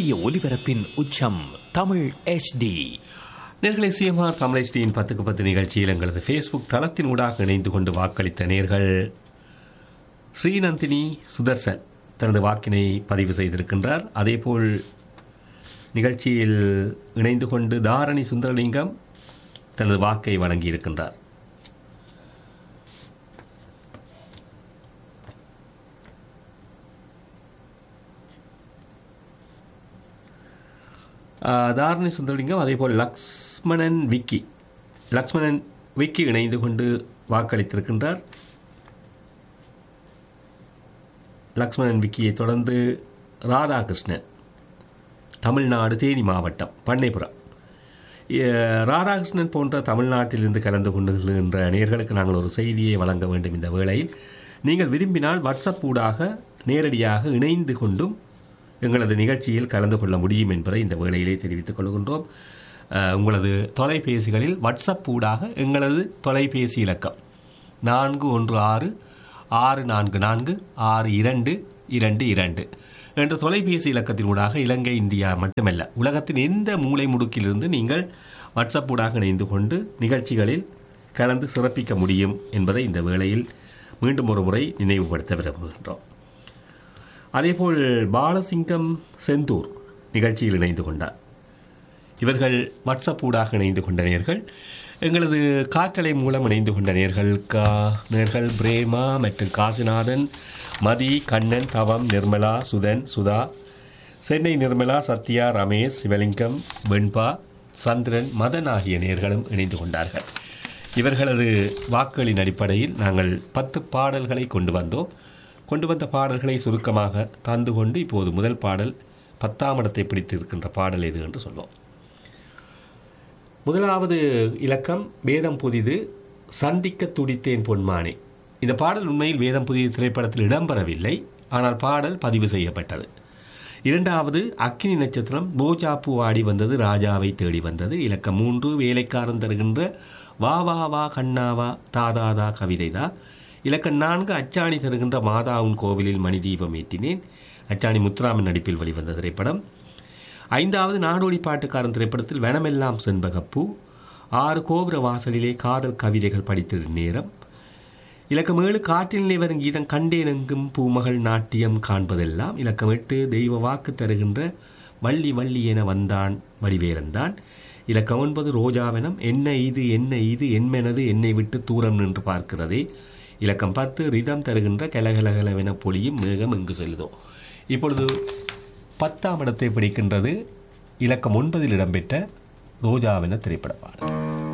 சூரிய ஒளிபரப்பின் உச்சம் தமிழ் HD நேர்களை சிஎம்ஆர் தமிழ் பத்துக்கு பத்து நிகழ்ச்சியில் எங்களது ஃபேஸ்புக் தளத்தின் ஊடாக இணைந்து கொண்டு வாக்களித்த நேர்கள் ஸ்ரீநந்தினி சுதர்சன் தனது வாக்கினை பதிவு செய்திருக்கின்றார் அதேபோல் நிகழ்ச்சியில் இணைந்து கொண்டு தாரணி சுந்தரலிங்கம் தனது வாக்கை வழங்கியிருக்கின்றார் ஆஹ் தாரணி சுந்தரலிங்கம் அதேபோல் லக்ஷ்மணன் விக்கி லக்ஷ்மணன் விக்கி இணைந்து கொண்டு வாக்களித்திருக்கின்றார் லக்ஷ்மணன் விக்கியை தொடர்ந்து ராதாகிருஷ்ணன் தமிழ்நாடு தேனி மாவட்டம் பண்ணைபுரம் எ- ராதாகிருஷ்ணன் போன்ற தமிழ்நாட்டிலிருந்து கலந்து கொண்டுகின்ற நேர்களுக்கு நாங்கள் ஒரு செய்தியை வழங்க வேண்டும் இந்த வேளையில் நீங்கள் விரும்பினால் வாட்ஸ்அப் ஊடாக நேரடியாக இணைந்து கொண்டும் எங்களது நிகழ்ச்சியில் கலந்து கொள்ள முடியும் என்பதை இந்த வேளையிலே தெரிவித்துக் கொள்கின்றோம் அஹ், உங்களது தொலைபேசிகளில் வாட்ஸ்அப் ஊடாக எங்களது தொலைபேசி இலக்கம் நான்கு ஒன்று ஆறு ஆறு நான்கு நான்கு ஆறு இரண்டு இரண்டு இரண்டு என்ற தொலைபேசி இலக்கத்தின் ஊடாக இலங்கை இந்தியா மட்டுமல்ல உலகத்தின் எந்த மூலை முடுக்கிலிருந்து நீங்கள் வாட்ஸ்அப் ஊடாக இணைந்து கொண்டு நிகழ்ச்சிகளில் கலந்து சிறப்பிக்க முடியும் என்பதை இந்த வேளையில் மீண்டும் ஒரு முறை நினைவுபடுத்த விரும்புகின்றோம் அதேபோல் பாலசிங்கம் செந்தூர் நிகழ்ச்சியில் இணைந்து கொண்டார் இவர்கள் வாட்ஸ்அப் ஊடாக இணைந்து கொண்ட நேர்கள் எங்களது காற்றலை மூலம் இணைந்து கொண்ட நேர்கள் கா நேர்கள் பிரேமா மற்றும் காசிநாதன் மதி கண்ணன் தவம் நிர்மலா சுதன் சுதா சென்னை நிர்மலா சத்யா ரமேஷ் சிவலிங்கம் வெண்பா சந்திரன் மதன் ஆகிய நேர்களும் இணைந்து கொண்டார்கள் இவர்களது வாக்குகளின் அடிப்படையில் நாங்கள் பத்து பாடல்களை கொண்டு வந்தோம் கொண்டு வந்த பாடல்களை சுருக்கமாக தந்து கொண்டு இப்போது முதல் பாடல் பத்தாம் இடத்தை பிடித்திருக்கின்ற பாடல் எது என்று சொல்வோம் முதலாவது இலக்கம் வேதம் புதிது சந்திக்க துடித்தேன் பொன்மானே இந்த பாடல் உண்மையில் வேதம் புதிது திரைப்படத்தில் இடம்பெறவில்லை ஆனால் பாடல் பதிவு செய்யப்பட்டது இரண்டாவது அக்கினி நட்சத்திரம் போஜாப்பு ஆடி வந்தது ராஜாவை தேடி வந்தது இலக்கம் மூன்று வேலைக்காரன் தருகின்ற வா வா வா கண்ணாவா தாதாதா கவிதைதா இலக்கம் நான்கு அச்சாணி தருகின்ற மாதாவின் கோவிலில் மணி தீபம் ஏற்றினேன் அச்சாணி முத்துராமன் நடிப்பில் வெளிவந்த திரைப்படம் ஐந்தாவது நாடோடி பாட்டுக்காரன் திரைப்படத்தில் வனமெல்லாம் செண்பகப்பூ ஆறு கோபுர வாசலிலே காதல் கவிதைகள் படித்திரு நேரம் இலக்கம் ஏழு காற்றிலே வரும் கீதம் கண்டேனெங்கும் பூமகள் நாட்டியம் காண்பதெல்லாம் இலக்கம் எட்டு தெய்வ வாக்கு தருகின்ற வள்ளி வள்ளி என வந்தான் வடிவேலந்தான் இலக்கம் ஒன்பது ரோஜாவனம் என்ன இது என்ன இது என்மெனது என்னை விட்டு தூரம் நின்று பார்க்கிறதே இலக்கம் பத்து ரிதம் தருகின்ற கலகலகலவென பொழியும் மேகம் எங்கு செல்லுதோ இப்பொழுது பத்தாம் இடத்தை பிடிக்கின்றது இலக்கம் ஒன்பதில் இடம்பெற்ற ரோஜாவென திரைப்பட பாடல்